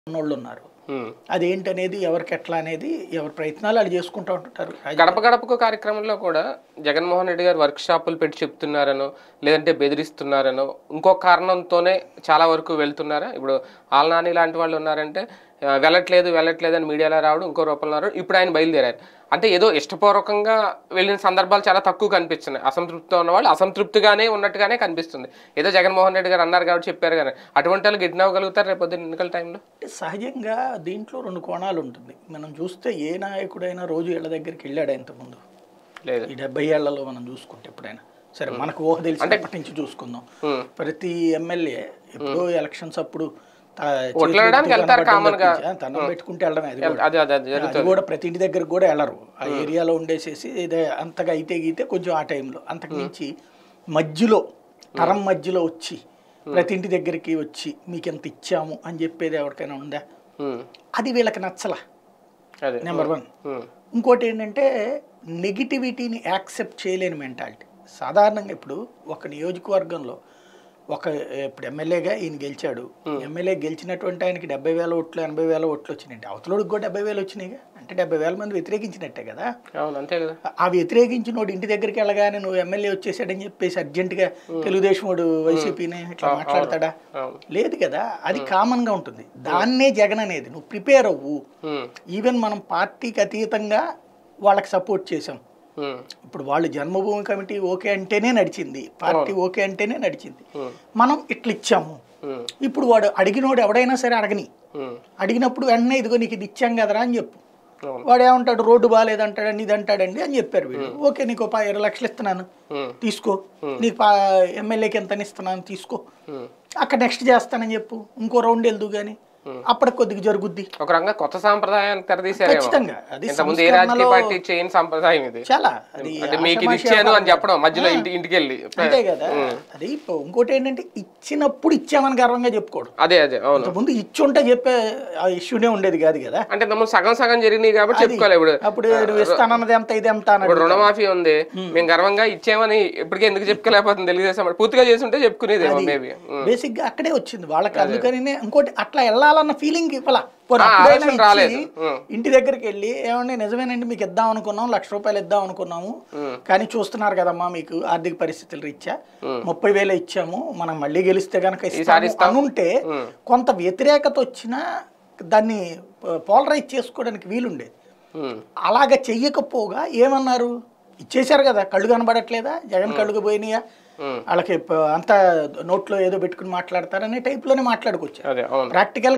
ఉన్నోళ్ళు ఉన్నారు ఉమ్. అదేంటనేది ఎవరికి ఎట్లా అనేది ఎవరి ప్రయత్నాలు వాళ్ళు చేసుకుంటూ ఉంటుంటారు గడప గడపకు కార్యక్రమంలో కూడా జగన్మోహన్ రెడ్డి గారు వర్క్ షాపులు పెట్టి చెప్తున్నారనో లేదంటే బెదిరిస్తున్నారనో ఇంకో కారణంతోనే చాలా వరకు వెళ్తున్నారా ఇప్పుడు ఆల్నాని లాంటి వాళ్ళు ఉన్నారంటే ఆ, వెళ్ళట్లేదు వెళ్ళట్లేదు అని మీడియాలో రావడం ఇంకో రూపంలో రావడం ఇప్పుడు ఆయన బయలుదేరారు అంటే ఏదో ఇష్టపూర్వకంగా వెళ్ళిన సందర్భాలు చాలా తక్కువ కనిపిస్తున్నాయి అసంతృప్తితో ఉన్న వాళ్ళు అసంతృప్తిగానే ఉన్నట్టుగానే కనిపిస్తుంది ఏదో జగన్మోహన్ రెడ్డి గారు అన్నారు కాబట్టి చెప్పారు కానీ అటువంటి వాళ్ళు గిడ్న అవ్వగలుగుతారు రేపు పొద్దున్న ఎన్నికల టైంలో అంటే సహజంగా దీంట్లో రెండు కోణాలు ఉంటుంది మనం చూస్తే ఏ నాయకుడైనా రోజు ఇళ్ళ దగ్గరికి వెళ్ళాడు ఇంతకుముందు లేదు ఈ డెబ్బై ఏళ్లలో మనం చూసుకుంటే ఎప్పుడైనా సరే మనకు ఊహ తెలిసినప్పటి నుంచి చూసుకుందాం ఉమ్. ప్రతి ఎమ్మెల్యే ఎప్పుడో ఎలక్షన్స్ అప్పుడు తా- ఓట్లు చేతులు వేయడానికి ఎత్తి వెళ్తారు కనబడడం common గా. తప్పించి, ఆ, దండం పెట్టుకుంటే వెళ్ళడమే అది కూడా. అదే అదే అదే అది కూడా ప్రతి ఇంటి దగ్గరకు కూడా వెళ్ళరు ఆ ఏరియాలో ఉండేసేసి ఇదే అంతగా అయితే గీతే కొంచెం ఆ టైంలో అంతకు మించి మధ్యలో తరం మధ్యలో వచ్చి ప్రతి ఇంటి దగ్గరికి వచ్చి మీకు ఎంత ఇచ్చాము అని చెప్పేది ఎవరికైనా ఉందా ఉమ్. అది వీళ్ళకి నచ్చల అదే నెంబర్ వన్ ఉమ్. ఇంకోటి ఏంటంటే నెగిటివిటీని యాక్సెప్ట్ చేయలేని మెంటాలిటీ సాధారణంగా ఇప్పుడు ఒక నియోజకవర్గంలో ఒక ఇప్పుడు ఎమ్మెల్యేగా ఈయన గెలిచాడు ఎమ్మెల్యే గెలిచినటువంటి ఆయనకి డెబ్బై వేల ఓట్లు ఎనభై వేల ఓట్లు వచ్చినాయి అవతలోడికి కూడా డెబ్బై వేలు వచ్చినాయిగా అంటే డెబ్బై వేల మంది వ్యతిరేకించినట్టే కదా అవును అంతే కదా ఆ వ్యతిరేకించినోడు ఇంటి దగ్గరికి వెళ్ళగానే నువ్వు ఎమ్మెల్యే వచ్చేసాడని చెప్పేసి అర్జెంటుగా తెలుగుదేశం వాడు వైసీపీని ఇట్లా మాట్లాడతాడా అవును లేదు కదా అది కామన్గా ఉంటుంది దాన్నే జగన్ అనేది నువ్వు ప్రిపేర్ అవ్వు ఉమ్. ఈవెన్ మనం పార్టీకి అతీతంగా వాళ్ళకి సపోర్ట్ చేసాం ఉమ్. ఇప్పుడు వాళ్ళు జన్మభూమి కమిటీ ఓకే అంటేనే నడిచింది పార్టీ ఓకే అంటేనే నడిచింది ఉమ్. మనం ఇట్లా ఇచ్చాము ఉమ్. ఇప్పుడు వాడు అడిగినోడు ఎవడైనా సరే అడగని ఉమ్. అడిగినప్పుడు వెంటనే ఇదిగో నీకు ఇది ఇచ్చాం కదరా అని చెప్పు అవును వాడు ఏమంటాడు రోడ్డు బాగాలేదంటాడండి ఇది అంటాడండి అని చెప్పారు వీళ్ళు ఓకే నీకు పా ఇరవై లక్షలు ఇస్తున్నాను ఉమ్. తీసుకో నీకు పా ఎమ్మెల్యేకి ఎంత ఇస్తున్నాను తీసుకో ఉమ్. అక్కడ నెక్స్ట్ చేస్తానని చెప్పు ఇంకో రౌండ్ వెళ్దు కానీ అప్పటికి కొద్దిగా జరుగుద్ది ఒక రంగా కొత్త సాంప్రదాయాలు తెరదీశారేమో ఖచ్చితంగా అది ఇంతకుముందు ఏ రాజకీయ పార్టీ చేయని సంప్రదాయం ఇది చాలా అది అంటే మీకు ఇది ఆషామాషి ఇచ్చాను అని చెప్పడం మధ్యలో ఇంటి ఇంటికి వెళ్ళి అంతే కదా అది ఇప్పుడు ఇంకోటి ఏంటంటే ఇచ్చినప్పుడు ఇచ్చామని గర్వంగా చెప్పుకోడు అదే అదే అవును ముందు ఇచ్చుంటే చెప్పే ఆ ఇష్యూనే ఉండేది కాదు కదా అంటే తమ్ముడు సగం సగం జరిగినాయి కాబట్టి చెప్పుకోవాలి ఇప్పుడు అప్పుడు నువ్వు ఇస్తానన్నది ఎంత ఇది ఎంత అన్నది ఇప్పుడు రుణమాఫీ ఉంది మేము గర్వంగా ఇచ్చామని ఇప్పటికే ఎందుకు చెప్పుకోలేకపోతుంది తెలుగుదేశం వాడు. పూర్తిగా చేస్తుంటే చెప్పుకునేదేమో మేబీ బేసిక్ గా అక్కడే వచ్చింది వాళ్ళకి అందుకని ఇంకోటి అట్లా వెళ్ళాలన్న ఫీలింగ్ ఇవ్వాల పోనీ ఆ, అప్పుడైనా ఆలోచన ఇచ్చి రాలేదు. ఉం. ఇంటి దగ్గరికి వెళ్ళి ఏమండి నిజమేనండి మీకు ఇద్దాం అనుకున్నాం లక్ష రూపాయలు ఇద్దాం అనుకున్నాము కానీ చూస్తున్నారు కదమ్మా మీకు ఆర్థిక పరిస్థితులు రీత్యా ముప్పై వేలు ఇచ్చాము మనం మళ్ళీ గెలిస్తే గనక ఈసారి ఇస్తాము అనుంటే ఉం. కొంత వ్యతిరేకత వచ్చినా దాన్ని పోలరైజ్ చేసుకోవడానికి వీలుండేది అలాగ చెయ్యకపోగా ఏమన్నారు ఇచ్చేశారు కదా కళ్ళు కనబడట్లేదా జగన్ కళ్ళుకు పోయినాయా ఉం. వాళ్ళకి ప- అంతా నోట్లో ఏదో పెట్టుకుని మాట్లాడతారనే టైప్లోనే మాట్లాడుకొచ్చారు అదే అవును ప్రాక్టికల్